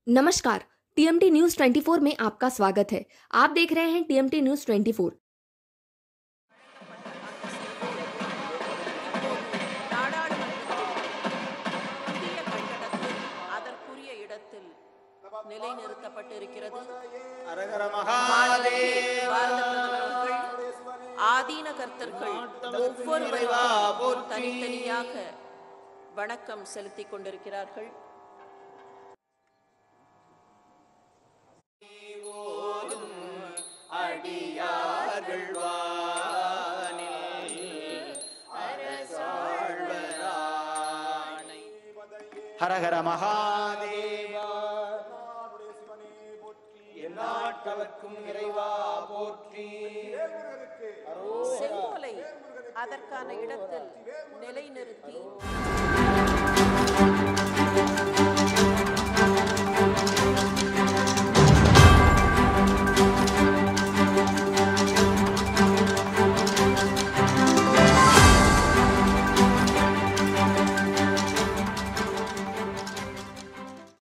नमस्कार TMT news 24 में आपका स्वागत है आप देख रहे हैं टीएमटी न्यूज 24 நாடாளுமன்றத்தில் புதிய கட்டடத்தில் அதற்குரிய இடத்தில் நிலைநிறுத்தப்பட்டிருக்கிறது அரகர மாண்புமிகு மகாதேவ பாரத பிரதமர் அவர்கள் ஆதீன கர்த்தர்கள் ஒவ்வொருவரும் தனித்தனியாக வணக்கம் செலுத்திக் கொண்டிருக்கிறார்கள் அடியார்கள் வானில் அரசாழ்வரானை ஹரஹர மகாதேவா எந்நாட்டவர்க்கும் இறைவா போற்றி செங்கோலை அதற்கான இடத்தில் நிலைநிறுத்தி